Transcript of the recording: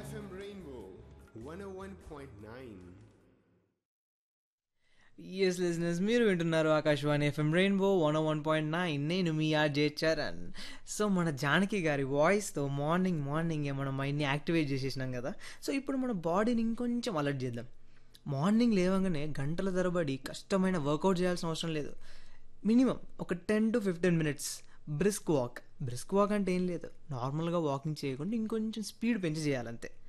FM Rainbow 101.9. Yes listeners మీరు వింటున్నారు Akashvani FM rainbow one one point nine నేను మీ ఆర్జే చరణ్ సో మన జానకి గారి వాయిస్తో మార్నింగ్ మార్నింగ్ మన మైండ్ని యాక్టివేట్ చేసేసినాం కదా సో ఇప్పుడు మన బాడీని ఇంకొంచెం అలర్ట్ చేద్దాం మార్నింగ్ లేవగానే గంటల తరబడి కష్టమైన వర్కౌట్ చేయాల్సిన అవసరం లేదు మినిమం ఒక ten to fifteen minutes brisk walk brisk walk అంటే ఏం లేదు నార్మల్గా వాకింగ్ చేయకుండా ఇంకొంచెం స్పీడ్ పెంచి చేయాలంతే